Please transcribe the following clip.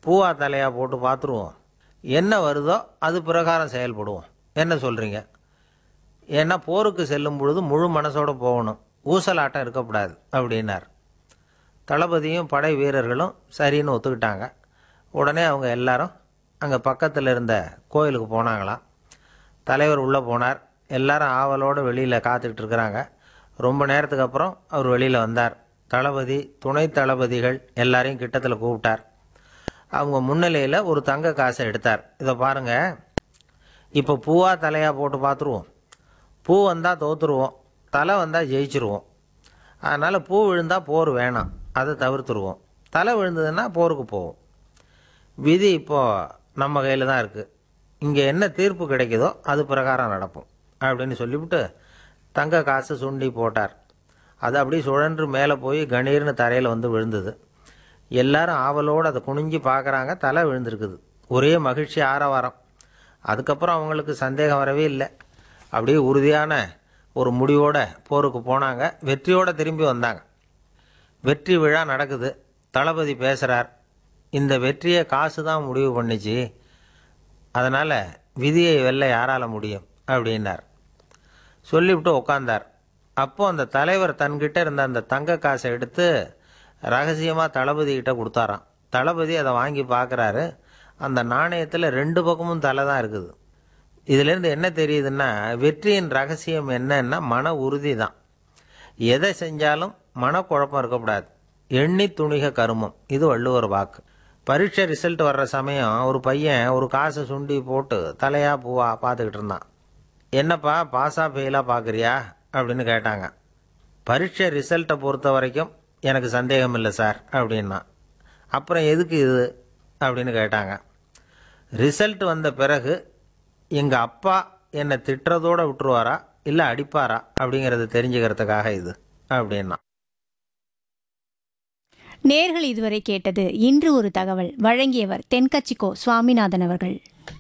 பூவா தலையாக போட்டு பார்த்துருவோம் என்ன வருதோ அது பிரகாரம் செயல்படுவோம் என்ன சொல்கிறீங்க ஏன்னா போருக்கு செல்லும் பொழுது முழு மனசோட போகணும் ஊசலாட்டம் இருக்கக்கூடாது அப்படின்னார் தளபதியும் படை வீரர்களும் சரின்னு ஒத்துக்கிட்டாங்க உடனே அவங்க எல்லாரும் அங்கே பக்கத்தில் இருந்த கோயிலுக்கு போனாங்களாம் தலைவர் உள்ளே போனார் எல்லாரும் ஆவலோடு வெளியில் காத்துக்கிட்டு இருக்கிறாங்க ரொம்ப நேரத்துக்கு அப்புறம் அவர் வெளியில் வந்தார் தளபதி துணை தளபதிகள் எல்லாரையும் கிட்டத்தில் கூப்பிட்டார் அவங்க முன்னிலையில் ஒரு தங்க காசை எடுத்தார் இதை பாருங்கள் இப்போ பூவா தலையாக போட்டு பார்த்துருவோம் பூ வந்தால் தோத்துருவோம் தலை வந்தால் ஜெயிச்சிருவோம் அதனால் பூ விழுந்தால் போர் வேணாம் அதை தவிர்த்துருவோம் தலை விழுந்ததுன்னா போருக்கு போவோம் விதி இப்போது நம்ம கையில் தான் இருக்குது இங்கே என்ன தீர்ப்பு கிடைக்குதோ அது பிரகாரம் நடப்போம் அப்படின்னு சொல்லிவிட்டு தங்க காசு சுண்டி போட்டார் அது அப்படியே சுழன்று மேலே போய் கணீர்னு தரையில் வந்து விழுந்தது எல்லாரும் ஆவலோடு அதை குனிஞ்சு பார்க்குறாங்க தலை விழுந்திருக்குது ஒரே மகிழ்ச்சி ஆரவாரம் அதுக்கப்புறம் அவங்களுக்கு சந்தேகம் வரவே இல்லை அப்படியே உறுதியான ஒரு முடிவோட போருக்கு போனாங்க வெற்றியோடு திரும்பி வந்தாங்க வெற்றி விழா நடக்குது தளபதி பேசுகிறார் இந்த வெற்றியை காசு தான் முடிவு பண்ணிச்சு அதனால் விதியை வெல்ல யாரால முடியும் அப்படின்னார் சொல்லிவிட்டு உட்காந்தார் அப்போ அந்த தலைவர் தன்கிட்ட இருந்த அந்த தங்க காசை எடுத்து ரகசியமாக தளபதி கிட்ட கொடுத்தாராம் தளபதி அதை வாங்கி பார்க்குறாரு அந்த நாணயத்தில் ரெண்டு பக்கமும் தலை தான் இருக்குது இதுலேருந்து என்ன தெரியுதுன்னா வெற்றியின் ரகசியம் என்னன்னா மன உறுதி தான் எதை செஞ்சாலும் மனக்குழப்பம் இருக்கக்கூடாது எண்ணி துணிக கருமம் இது வள்ளுவர் வாக்கு பரீட்சை ரிசல்ட் வர்ற சமயம் ஒரு பையன் ஒரு காசை சுண்டி போட்டு தலையா பூவா பார்த்துக்கிட்டு இருந்தான் என்னப்பா பாஸா ஃபெயிலாக பார்க்குறியா அப்படின்னு கேட்டாங்க பரீட்சை ரிசல்ட்டை பொறுத்த வரைக்கும் எனக்கு சந்தேகம் இல்லை சார் அப்படின்னா அப்புறம் எதுக்கு இது அப்படின்னு கேட்டாங்க ரிசல்ட் வந்த பிறகு எங்கள் அப்பா என்னை திட்டுறதோட விட்டுருவாரா இல்லை அடிப்பாரா அப்படிங்கிறத தெரிஞ்சுக்கிறதுக்காக இது அப்படின்னா நேர்கள் இதுவரை கேட்டது இன்று ஒரு தகவல் வழங்கியவர் தென்கட்சிக்கோ சுவாமிநாதன் அவர்கள்